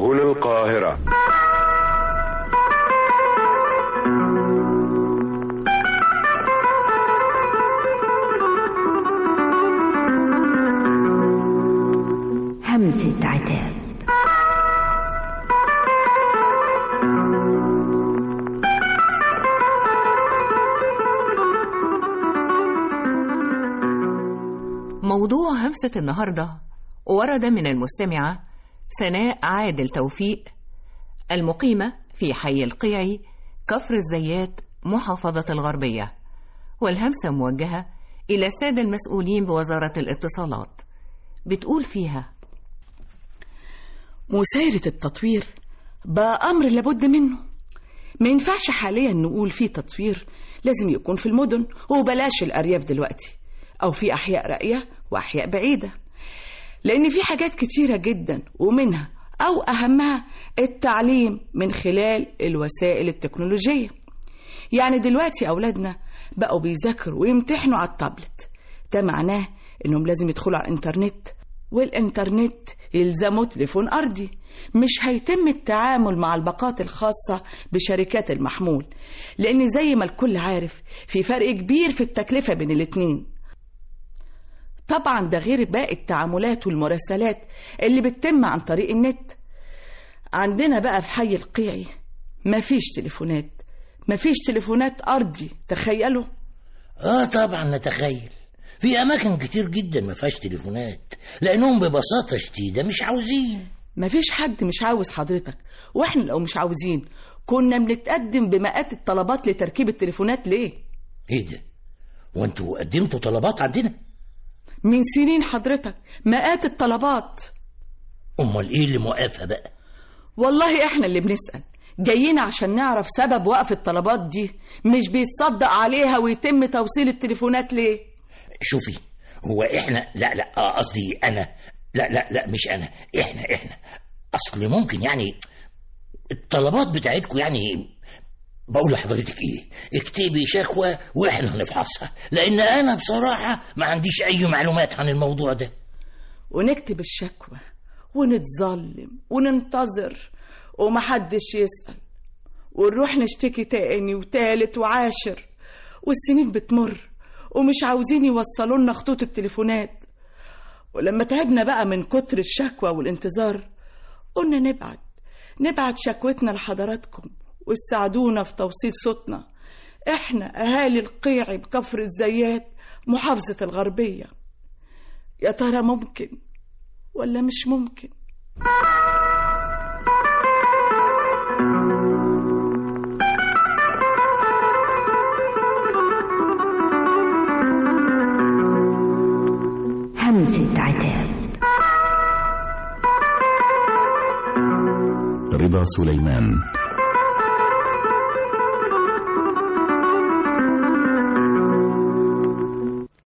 هنا القاهرة همسة عتاب موضوع همسة النهاردة ورد من المستمعة سناء عادل توفيق المقيمة في حي القيعي كفر الزيات محافظة الغربية والهمسة موجهة إلى السادة المسؤولين بوزارة الاتصالات بتقول فيها مسايرة التطوير بقى أمر لابد منه ما ينفعش حاليا نقول في تطوير لازم يكون في المدن وبلاش الأرياف دلوقتي أو في أحياء راقية وأحياء بعيدة لأن في حاجات كتيرة جدا ومنها أو أهمها التعليم من خلال الوسائل التكنولوجية يعني دلوقتي أولادنا بقوا بيذاكروا ويمتحنوا على التابلت ده معناه إنهم لازم يدخلوا على الإنترنت والإنترنت يلزمه تليفون أرضي مش هيتم التعامل مع الباقات الخاصة بشركات المحمول لأن زي ما الكل عارف في فرق كبير في التكلفة بين الاتنين طبعا ده غير باقي التعاملات والمراسلات اللي بتتم عن طريق النت عندنا بقى في حي القيعي مفيش تليفونات مفيش تليفونات أرضي تخيلوا اه طبعا نتخيل في اماكن كتير جدا ما فيهاش تليفونات لانهم ببساطه شديده مش عاوزين مفيش حد مش عاوز حضرتك واحنا لو مش عاوزين كنا بنتقدم بمئات الطلبات لتركيب التليفونات ليه ايه ده وانتوا قدمتوا طلبات عندنا من سنين حضرتك مئات الطلبات امال ايه اللي موقفها بقى والله احنا اللي بنسأل جايين عشان نعرف سبب وقف الطلبات دي مش بيتصدق عليها ويتم توصيل التليفونات ليه شوفي هو احنا لا لا آه، قصدي انا لا لا لا مش انا احنا احنا اصل ممكن يعني الطلبات بتاعتكم يعني بقول لحضرتك ايه اكتبي شكوى واحنا هنفحصها لان انا بصراحه ما عنديش اي معلومات عن الموضوع ده ونكتب الشكوى ونتظلم وننتظر ومحدش يسأل ونروح نشتكي تاني وتالت وعاشر والسنين بتمر ومش عاوزين يوصلوا لنا خطوط التليفونات ولما تعبنا بقى من كتر الشكوى والانتظار قلنا نبعت نبعت شكوتنا لحضراتكم وتساعدونا في توصيل صوتنا احنا اهالي القيع بكفر الزيات محافظة الغربية يا ترى ممكن ولا مش ممكن همسة عتاب رضا سليمان